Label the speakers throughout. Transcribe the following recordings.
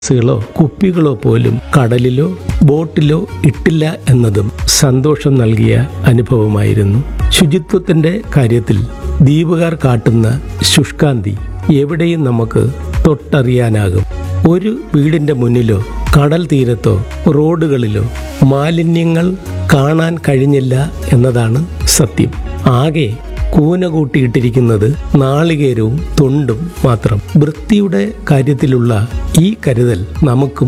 Speaker 1: ഗ്ലാസുകളോ കുപ്പികളോ പോലും കടലിലോ ബോട്ടിലോ ഇട്ടില്ല എന്നതും സന്തോഷം നൽകിയ അനുഭവമായിരുന്നു ശുചിത്വത്തിന്റെ കാര്യത്തിൽ ദ്വീപുകാർ കാട്ടുന്ന ശുഷ്കാന്തി എവിടെയും നമുക്ക് തൊട്ടറിയാനാകും ഒരു വീടിന്റെ മുന്നിലോ കടൽ തീരത്തോ റോഡുകളിലോ മാലിന്യങ്ങൾ കാണാൻ കഴിഞ്ഞില്ല എന്നതാണ് സത്യം ആകെ കൂന കൂട്ടിയിട്ടിരിക്കുന്നത് നാളികേരവും തൊണ്ടും മാത്രം വൃത്തിയുടെ കാര്യത്തിലുള്ള ഈ കരുതൽ നമുക്കും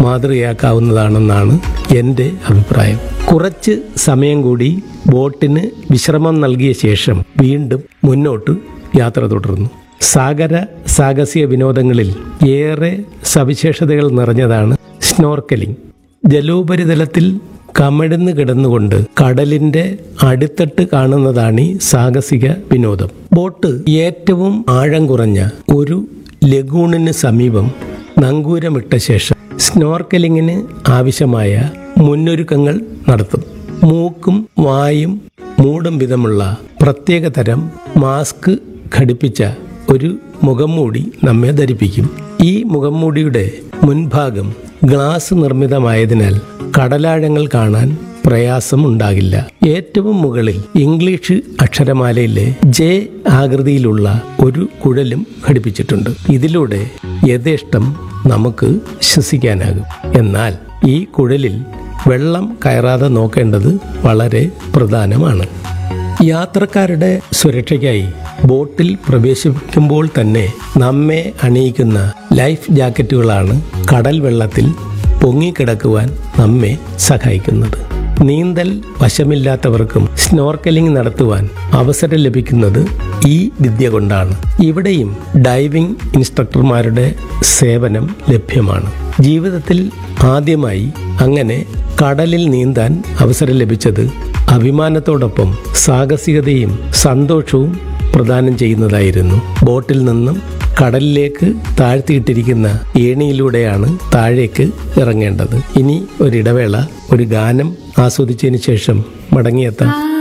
Speaker 1: മാതൃകയാക്കാവുന്നതാണെന്നാണ് എൻ്റെ അഭിപ്രായം കുറച്ച് സമയം കൂടി ബോട്ടിന് വിശ്രമം നൽകിയ ശേഷം വീണ്ടും മുന്നോട്ട് യാത്ര തുടർന്നു സാഗര സാഹസിക വിനോദങ്ങളിൽ ഏറെ സവിശേഷതകൾ നിറഞ്ഞതാണ് സ്നോർക്കലിംഗ് ജലോപരിതലത്തിൽ കമഴ്ന്ന് കിടന്നുകൊണ്ട് കടലിന്റെ അടിത്തട്ട് കാണുന്നതാണ് ഈ സാഹസിക വിനോദം ബോട്ട് ഏറ്റവും ആഴം കുറഞ്ഞ ഒരു ലഗൂണിന് സമീപം നങ്കൂരമിട്ട ശേഷം സ്നോർക്കലിങ്ങിന് ആവശ്യമായ മുന്നൊരുക്കങ്ങൾ നടത്തും മൂക്കും വായും മൂടും വിധമുള്ള പ്രത്യേക തരം മാസ്ക് ഘടിപ്പിച്ച ഒരു മുഖംമൂടി നമ്മെ ധരിപ്പിക്കും ഈ മുഖംമൂടിയുടെ മുൻഭാഗം ഗ്ലാസ് നിർമ്മിതമായതിനാൽ കടലാഴങ്ങൾ കാണാൻ പ്രയാസം ഉണ്ടാകില്ല ഏറ്റവും മുകളിൽ ഇംഗ്ലീഷ് അക്ഷരമാലയിലെ ജെ ആകൃതിയിലുള്ള ഒരു കുഴലും ഘടിപ്പിച്ചിട്ടുണ്ട് ഇതിലൂടെ യഥേഷ്ടം നമുക്ക് ശ്വസിക്കാനാകും എന്നാൽ ഈ കുഴലിൽ വെള്ളം കയറാതെ നോക്കേണ്ടത് വളരെ പ്രധാനമാണ് യാത്രക്കാരുടെ സുരക്ഷയ്ക്കായി ബോട്ടിൽ പ്രവേശിക്കുമ്പോൾ തന്നെ നമ്മെ അണിയിക്കുന്ന ലൈഫ് ജാക്കറ്റുകളാണ് കടൽ വെള്ളത്തിൽ പൊങ്ങിക്കിടക്കുവാൻ നമ്മെ സഹായിക്കുന്നത് നീന്തൽ വശമില്ലാത്തവർക്കും സ്നോർക്കലിംഗ് നടത്തുവാൻ അവസരം ലഭിക്കുന്നത് ഈ വിദ്യ കൊണ്ടാണ് ഇവിടെയും ഡൈവിംഗ് ഇൻസ്ട്രക്ടർമാരുടെ സേവനം ലഭ്യമാണ് ജീവിതത്തിൽ ആദ്യമായി അങ്ങനെ കടലിൽ നീന്താൻ അവസരം ലഭിച്ചത് അഭിമാനത്തോടൊപ്പം സാഹസികതയും സന്തോഷവും പ്രദാനം ചെയ്യുന്നതായിരുന്നു ബോട്ടിൽ നിന്നും കടലിലേക്ക് താഴ്ത്തിയിട്ടിരിക്കുന്ന ഏണിയിലൂടെയാണ് താഴേക്ക് ഇറങ്ങേണ്ടത് ഇനി ഒരിടവേള ഒരു ഗാനം ആസ്വദിച്ചതിന് ശേഷം മടങ്ങിയെത്താം